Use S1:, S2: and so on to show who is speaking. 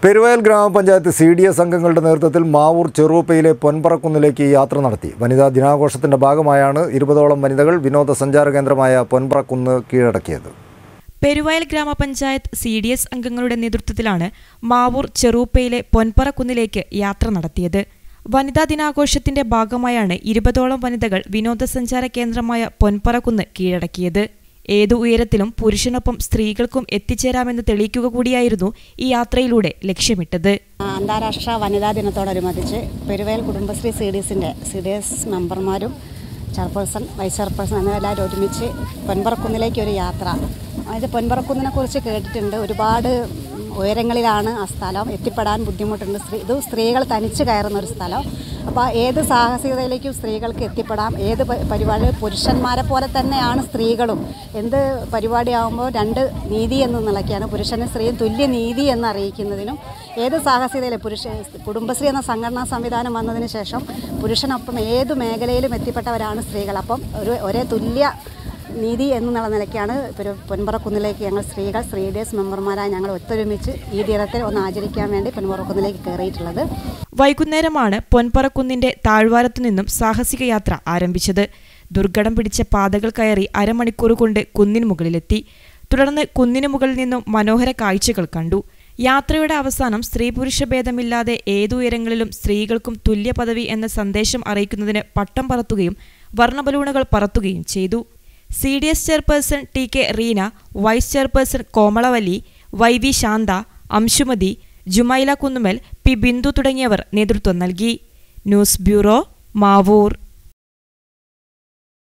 S1: പെരുവയൽ ഗ്രാമപഞ്ചായത്ത് C D S അംഗങ്ങളുടെ നേതൃത്വത്തിൽ മാവൂർ ചെറുപ്പയിലെ പൊൻപറക്കുന്നിലേക്ക് യാത്ര നടത്തി വനിതാ ദിനാഘോഷത്തിന്റെ ഭാഗമായാണ് ഇരുപതോളം വനിതകൾ വിനോദസഞ്ചാര കേന്ദ്രമായ പൊൻപറക്കുന്ന് കീഴടക്കിയത്
S2: പെരുവയൽ ഗ്രാമപഞ്ചായത്ത് സി ഡി എസ് അംഗങ്ങളുടെ നേതൃത്വത്തിലാണ് മാവൂർ ചെറൂപ്പയിലെ പൊൻപറക്കുന്നിലേക്ക് യാത്ര നടത്തിയത് വനിതാ ദിനാഘോഷത്തിന്റെ ഭാഗമായാണ് ഇരുപതോളം വനിതകൾ വിനോദസഞ്ചാര കേന്ദ്രമായ പൊൻപറക്കുന്ന് കീഴടക്കിയത് ഏതു ഉയരത്തിലും പുരുഷനൊപ്പം സ്ത്രീകൾക്കും എത്തിച്ചേരാമെന്ന് തെളിയിക്കുക കൂടിയായിരുന്നു ഈ യാത്രയിലൂടെ ലക്ഷ്യമിട്ടത്
S3: അന്താരാഷ്ട്ര വനിതാ ദിനത്തോടനുബന്ധിച്ച് പെരുവയൽ കുടുംബശ്രീ സി ഡി എസിൻ്റെ സി ഡി എസ് മെമ്പർമാരും ചെയർപേഴ്സൺ വൈസ് ചെയർപേഴ്സൺ എന്നിവരെല്ലാവരും ഒരുമിച്ച് പൊൻപറക്കുന്നിലേക്ക് ഒരു യാത്ര അതായത് പൊൻപറക്കുന്നിനെ കുറിച്ച് കേട്ടിട്ടുണ്ട് ഒരുപാട് ഉയരങ്ങളിലാണ് ആ സ്ഥലം എത്തിപ്പെടാൻ ബുദ്ധിമുട്ടുണ്ട് സ്ത്രീ ഇത് സ്ത്രീകൾ തനിച്ച് കയറുന്ന ഒരു സ്ഥലം അപ്പോൾ ഏത് സാഹസികതയിലേക്കും സ്ത്രീകൾക്ക് എത്തിപ്പെടാം ഏത് പ- പരിപാടി പുരുഷന്മാരെ പോലെ തന്നെയാണ് സ്ത്രീകളും എന്ത് പരിപാടിയാകുമ്പോൾ രണ്ട് നീതി എന്ന നിലയ്ക്കാണ് പുരുഷനും സ്ത്രീയും തുല്യ നീതി എന്ന് അറിയിക്കുന്നതിനും ഏത് സാഹസികതയിലും പുരുഷ കുടുംബശ്രീ എന്ന സംഘടനാ സംവിധാനം വന്നതിന് ശേഷം പുരുഷനൊപ്പം ഏത് മേഖലയിലും എത്തിപ്പെട്ടവരാണ് സ്ത്രീകൾ അപ്പം ഒരു ഒരേ തുല്യ നീതി എന്നുള്ള നിലയ്ക്കാണ് ഒരു പൊൻപറക്കുന്നിലേക്ക് ഞങ്ങൾ സ്ത്രീകൾ സ്ത്രീ ഡേസ് മെമ്പർമാരായ ഞങ്ങൾ ഒത്തൊരുമിച്ച് ഈ ദിനത്തിൽ ഒന്ന് ആചരിക്കാൻ വേണ്ടി പൊൻപറക്കുന്നിലേക്ക് കയറിയിട്ടുള്ളത്
S2: വൈകുന്നേരമാണ് പൊൻപറക്കുന്നിന്റെ താഴ്വാരത്തു നിന്നും സാഹസിക യാത്ര ആരംഭിച്ചത് ദുർഘടം പിടിച്ച പാതകൾ കയറി അരമണിക്കൂർ കൊണ്ട് കുന്നിന് മുകളിലെത്തി തുടർന്ന് കുന്നിന് മുകളിൽ നിന്നും മനോഹര കാഴ്ചകൾ കണ്ടു യാത്രയുടെ അവസാനം സ്ത്രീ പുരുഷ ഭേദമില്ലാതെ ഏതുയരങ്ങളിലും സ്ത്രീകൾക്കും തുല്യ പദവി എന്ന സന്ദേശം അറിയിക്കുന്നതിന് പട്ടം പറത്തുകയും വർണ്ണബലൂണുകൾ പറത്തുകയും ചെയ്തു C D S chairperson T K Reena vice chairperson Komalavalli Y V Shantha Amshumathi Jumaila Kunnumal P Bindu തുടങ്ങിയവർ നേതൃത്വം നൽകി ന്യൂസ് ബ്യൂറോ മാവൂർ